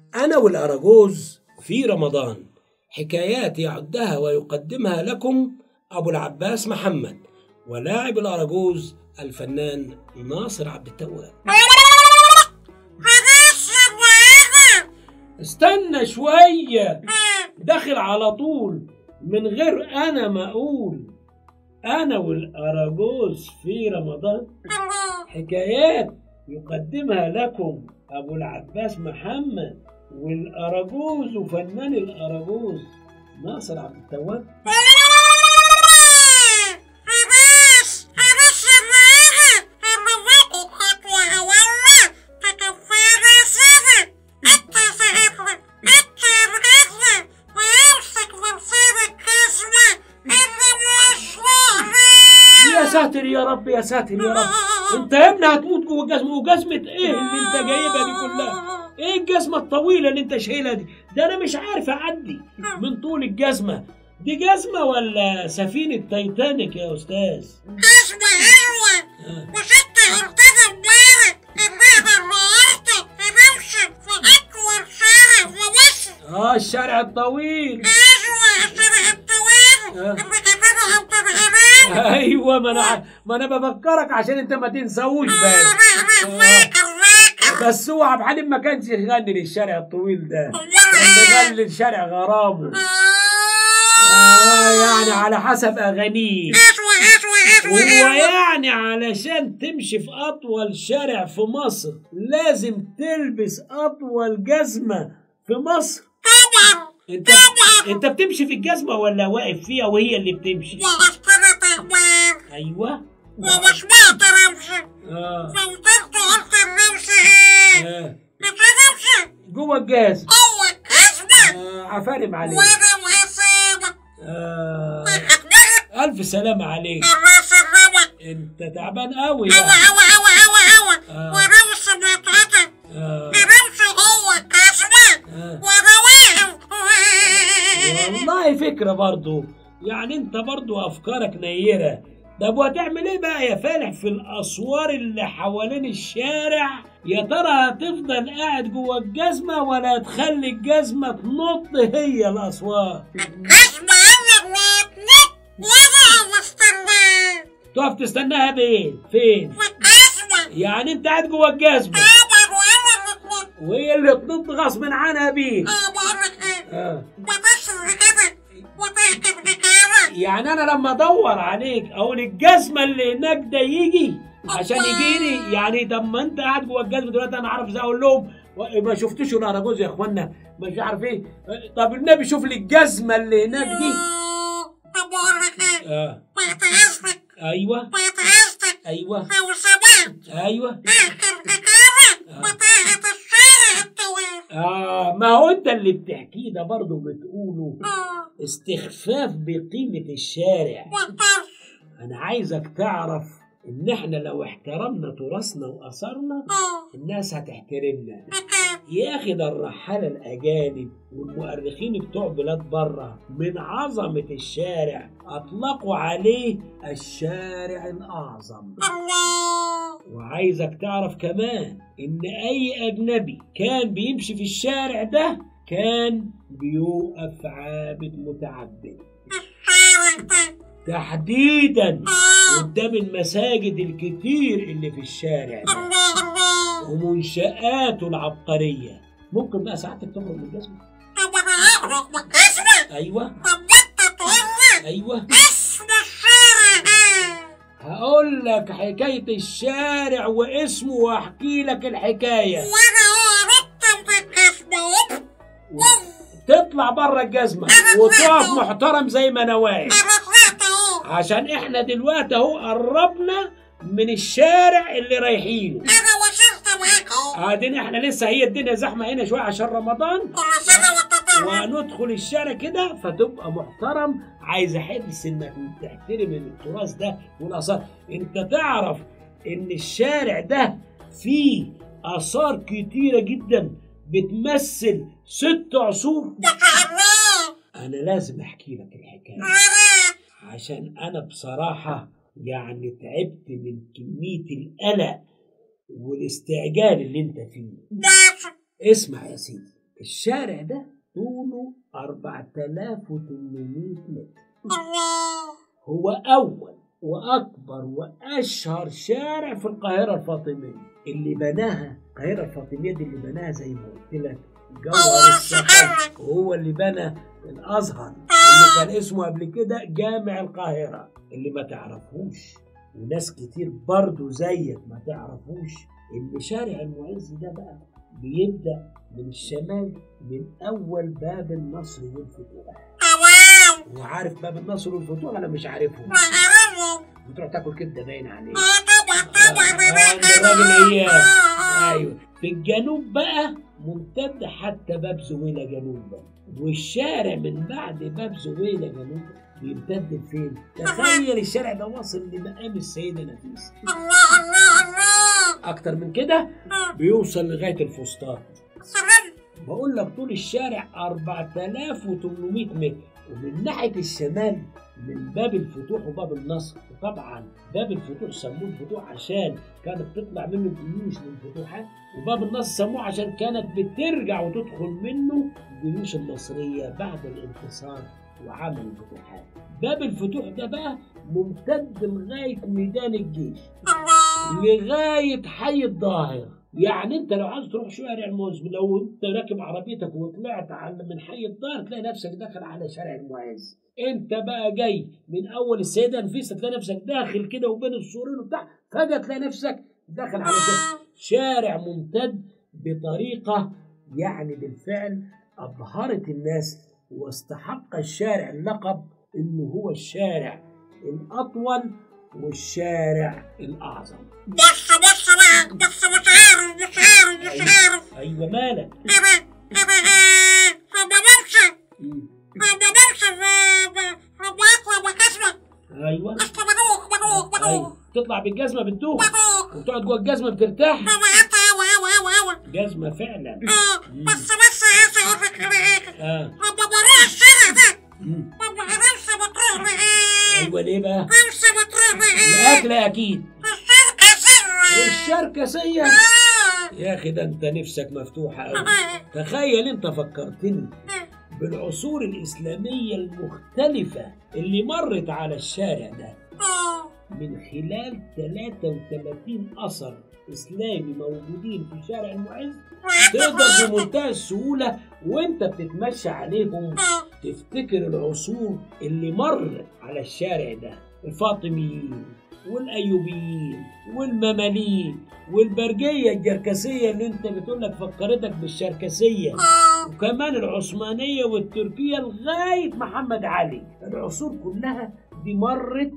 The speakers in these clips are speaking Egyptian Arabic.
أنا والأراجوز في رمضان حكايات يعدها ويقدمها لكم أبو العباس محمد ولاعب الأراجوز الفنان ناصر عبد التواب استنى شوية داخل على طول من غير أنا ما أقول أنا والأراجوز في رمضان حكايات يقدمها لكم أبو العباس محمد والأراجوز وفنان الأراجوز ناصر عبد التواب يا ساتر يا رب يا ساتر يا رب انت يا ابني هتموت جوه جزمه وجزمه ايه اللي انت جايبها دي كلها ايه الجزمه الطويله اللي انت شايلها دي ده انا مش عارف اعدي من طول الجزمه دي جزمه ولا سفينه تايتانيك يا استاذ آه. اه الشارع الطويل ايوه ما انا ما انا بفكرك عشان انت ما تنساوش بس بس هو عبد الحليم ما كانش يغني للشارع الطويل ده كان يغني للشارع غرامه آه يعني على حسب اغانيه هو يعني علشان تمشي في اطول شارع في مصر لازم تلبس اطول جزمه في مصر انت انت بتمشي في الجزمه ولا واقف فيها وهي اللي بتمشي ايوه وسمعت رمشي اه, فوترت قلت الرمشي ايه آه. مش جوه الجهاز هو كسبة آه عفارم عليك وانا وحسابة آه أخبرك الف سلامه عليك الراس الروى انت تعبان قوي هوا يعني هوا هوا هوا هوا آه. ورمش مطعتك آه. الرمش هو كسبة آه. ورواهم والله فكرة برضو يعني انت برضو افكارك نيرة طب وهتعمل ايه بقى يا فالح في الاسوار اللي حوالين الشارع يا ترى هتفضل قاعد جوه الجزمة ولا هتخلي الجزمة تنط هي الاسوار كسبة أول ما تنط وأنا مستناه تقف تستناها فين فين وكسبة يعني انت قاعد جوه الجزمة أول وأنا متنط وهي اللي تنط غصب عنها بيك أه بقولك إيه آه. وتشرب كده وتهتم بكامل يعني انا لما ادور عليك اقول الجزمه اللي هناك ده يجي عشان يجيني يعني طب ما انت قاعد جوه الجزمه دلوقتي انا عارف ازاي اقول لهم و- ما شفتوش الاراجوز يا اخوانا مش عارف ايه طب النبي شوف لي الجزمه اللي هناك دي طب بقولك إيه اه بعد إذنك ايوه بعد إذنك ايوه لو سمحت ايوه اهتم بكامل وتهت الشارع الطويل اه ما هو انت اللي بتحكيه ده برضه بتقوله آه، استخفاف بقيمه الشارع والطرش انا عايزك تعرف ان احنا لو احترمنا تراثنا واثارنا آه، الناس هتحترمنا بكام يا اخي ده الرحاله الاجانب والمؤرخين بتوع بلاد بره من عظمه الشارع اطلقوا عليه الشارع الاعظم الله وعايزك تعرف كمان ان اي اجنبي كان بيمشي في الشارع ده كان بيوقف عابد متعبد الشارع ده تحديدا آه، قدام المساجد الكتير اللي في الشارع ده الله الله ومنشآته العبقرية ممكن بقى ساعتك تخرج من الجزمة طب أنا هخرج من اسمه أيوه طب وأنت تقول لي أيوه اسم الشارع إيه هقول لك حكاية الشارع واسمه وأحكي لك الحكاية وأنا هو ركب الاسم تطلع بره الجزمة وتقف محترم زي ما أنا واقف أنا طلعت أهو عشان إحنا دلوقتي أهو قربنا من الشارع اللي رايحينه أنا وصلت معاك أهو قاعدين إحنا لسه هي الدنيا زحمة هنا شوية عشان رمضان كل سنة وأنت طيب وندخل الشارع كده فتبقى محترم عايز احس انك تحترم التراث ده والاثار انت تعرف ان الشارع ده فيه اثار كتيره جدا بتمثل ست عصور ما شاء الله انا لازم احكي لك الحكايه أنا عشان انا بصراحه يعني تعبت من كميه القلق والاستعجال اللي انت فيه ماشي اسمع يا سيدي الشارع ده طوله 4800 متر الله هو أول وأكبر وأشهر شارع في القاهرة الفاطمية اللي بناها القاهرة الفاطمية دي اللي بناها زي ما قلت لك جوهر الصحابة وهو اللي بنى الأزهر اللي كان اسمه قبل كده جامع القاهرة اللي ما تعرفوش وناس كتير برضو زيك ما تعرفوش إن شارع المعز ده بقى بيبدأ من الشمال من أول باب النصر والفتوح تمام وعارف باب النصر والفتوح أنا مش عارفهم وعرفهم بتروح تاكل كبده باين عليه اه طبعا طبعا آه، الراجل ايه آه. ايوه في الجنوب بقى ممتد حتى باب زويلة جنوب بقى والشارع من بعد باب زويلة جنوب بيمتد لفين؟ تخيل الشارع ده واصل لمقام السيدة نفيسة الله الله الله أكتر من كده بيوصل لغاية الفسطاط سلام بقول لك طول الشارع 4800 متر ومن ناحية الشمال من باب الفتوح وباب النصر وطبعا باب الفتوح سموه الفتوح عشان كانت تطلع منه جيوش للفتوحات وباب النصر سموه عشان كانت بترجع وتدخل منه الجيوش المصرية بعد الانتصار وعمل الفتوحات باب الفتوح ده بقى ممتد لغاية ميدان الجيش الله لغايه حي الظاهر يعني انت لو عايز تروح شارع المعز لو انت راكب عربيتك وطلعت على من حي الظاهر تلاقي نفسك داخل على شارع المعز انت بقى جاي من اول السيده نفيسه تلاقي نفسك داخل كده وبين السورين وبتاع فجاه تلاقي نفسك داخل على شارع, شارع ممتد بطريقه يعني بالفعل ابهرت الناس واستحق الشارع اللقب انه هو الشارع الاطول والشارع الاعظم بس بس بقى بس مش عارف مش عارف مش عارف ايوه مالك انا انا آه، لما بمشي مم. لما بمشي ب- ب- بطلع بكسبة ايوه بس بدوخ بدوخ ايوه بدوخ تطلع بالجزمه بتدوخ بدوخ وتقعد جوه الجزمه بترتاح بابا انت اوي اوي اوي اوي جزمه فعلا اه بس بس عايز اقولك على حاجة اه لما بروح الشارع ده مم. بابا مرسى بتروح معاه ايوه ليه بقى مرسى بتروح معاه الاكل اكيد الشركة سرة والشركسيه اه يا اخي ده انت نفسك مفتوحه قوي آه. تخيل انت فكرتني بالعصور الاسلاميه المختلفه اللي مرت على الشارع ده اه من خلال 33 اثر اسلامي موجودين في شارع المعز تقدر بمنتهى السهوله وانت بتتمشى عليهم تفتكر العصور اللي مرت على الشارع ده الفاطميين والايوبيين والمماليك والبرجيه الجركسيه اللي انت بتقول لك فكرتك بالشركسيه اه وكمان العثمانيه والتركيه لغايه محمد علي العصور كلها دي مرت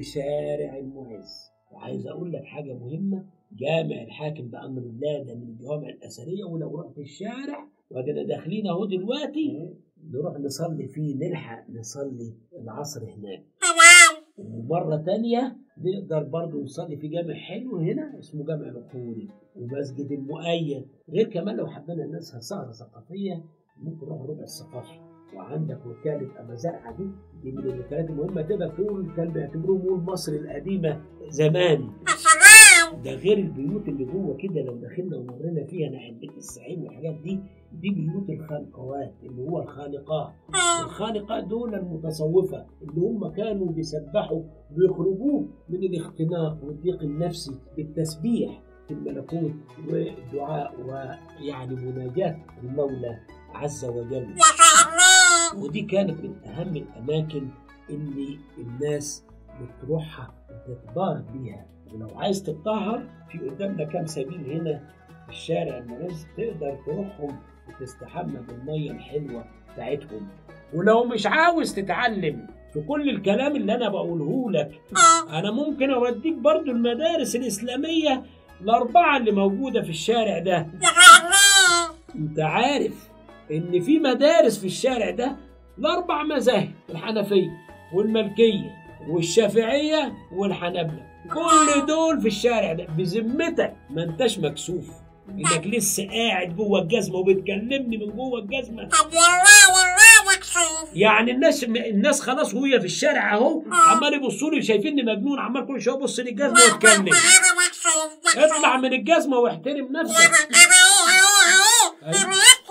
بشارع المعز وعايز اقول لك حاجه مهمه جامع الحاكم بامر الله ده من الجوامع الاثريه ولو رحت الشارع وادينا داخلين اهو دلوقتي نروح نصلي فيه نلحق نصلي العصر هناك تمام ومرة تانية نقدر برضو نصلي في جامع حلو هنا اسمه جامع القوري ومسجد المؤيد غير كمان لو حبينا نسهر سهرة ثقافية ممكن نروح ربع الثقافي وعندك وكالة أبا زرعة دي دي من الوكالات المهمة تقدر تقول كان بيعتبروه مول مصر القديمة زمان السلام ده غير البيوت اللي جوه كده لو دخلنا ومرينا فيها ناحية بيت السعيد والحاجات دي دي بيوت الخانقوات اللي هو الخانقات اه الخانقات دول المتصوفة اللي هم كانوا بيسبحوا ويخرجوه من الاختناق والضيق النفسي بالتسبيح في الملكوت والدعاء ويعني مناجاة المولى عز وجل ما شاء الله ودي كانت من أهم الأماكن اللي الناس بتروحها وتتبارك بيها ولو عايز تتطهر في قدامنا كام سبيل هنا في الشارع المعز تقدر تروحهم وتستحمى بالمية الحلوة بتاعتهم ولو مش عاوز تتعلم في كل الكلام اللي أنا بقوله لك اه أنا ممكن أوديك برضو المدارس الإسلامية الأربعة اللي موجودة في الشارع ده ما شاء الله انت عارف ان في مدارس في الشارع ده الاربع مذاهب الحنفيه والمالكيه والشافعيه والحنابله كل دول في الشارع ده بذمتك ما انتش مكسوف انك لسه قاعد جوه الجزمه وبتكلمني من جوه الجزمه طب والله والله مكسوف يعني الناس الناس خلاص وهي في الشارع اهو عمال يبصوا لي شايفيني مجنون عمال كل شويه ابص للجزمه واتكلم انا مكسوف اطلع من الجزمه واحترم نفسك انا انا اهو اهو اهو أيوة. انا اطلع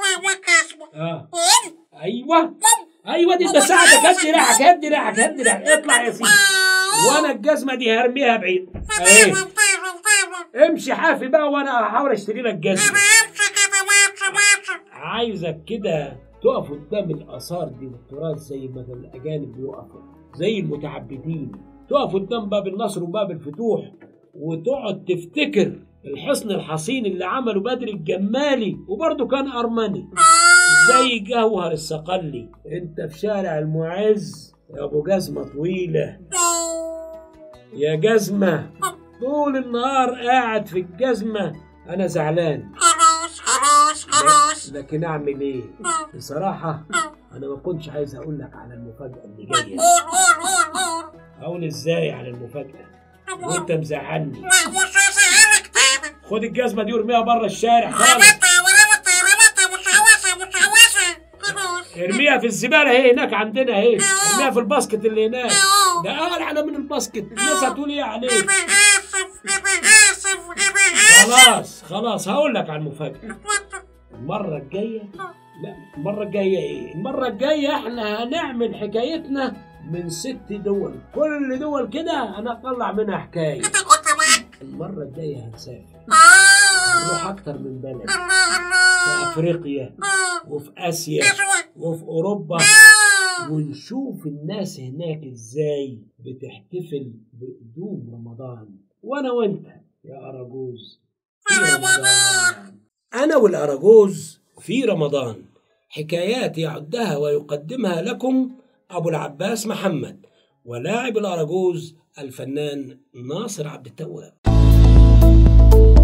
اه ايوه ايوه دي بساعدك هدي ريحك هدي ريحك هدي ريحك اطلع يا سيدي وانا الجزمه دي هرميها بعيد اهي امشي حافي بقى وانا هحاول اشتري لك جزمه عايزك كده تقف قدام الاثار دي والتراث زي ما الاجانب بيقفوا زي المتعبدين تقف قدام باب النصر وباب الفتوح وتقعد تفتكر الحصن الحصين اللي عمله بدر الجمالي وبرضه كان ارمني زي جوهر الصقلي انت في شارع المعز يا ابو جزمه طويله يا جزمه طول النهار قاعد في الجزمه انا زعلان لكن اعمل ايه بصراحه انا ما كنتش عايز اقول لك على المفاجاه اللي جايه اقول ازاي على المفاجاه وانت مزعلني خد الجزمه دي وارميها بره الشارع خالص ارميها في الزباله اهي هناك عندنا اهي ارميها في الباسكت اللي هناك ده اعلى من الباسكت الناس هتقول ايه عليك خلاص خلاص هقول لك على المفاجاه المره الجايه لا المره الجايه ايه المره الجايه احنا هنعمل حكايتنا من ست دول كل دول كده انا اطلع منها حكايه المره الجايه هنسافر هنروح اكتر من بلد في افريقيا وفي اسيا وفي اوروبا ونشوف الناس هناك ازاي بتحتفل بقدوم رمضان وانا وانت يا اراجوز في رمضان انا والاراجوز في رمضان حكايات يعدها ويقدمها لكم ابو العباس محمد ولاعب الاراجوز الفنان ناصر عبد التواب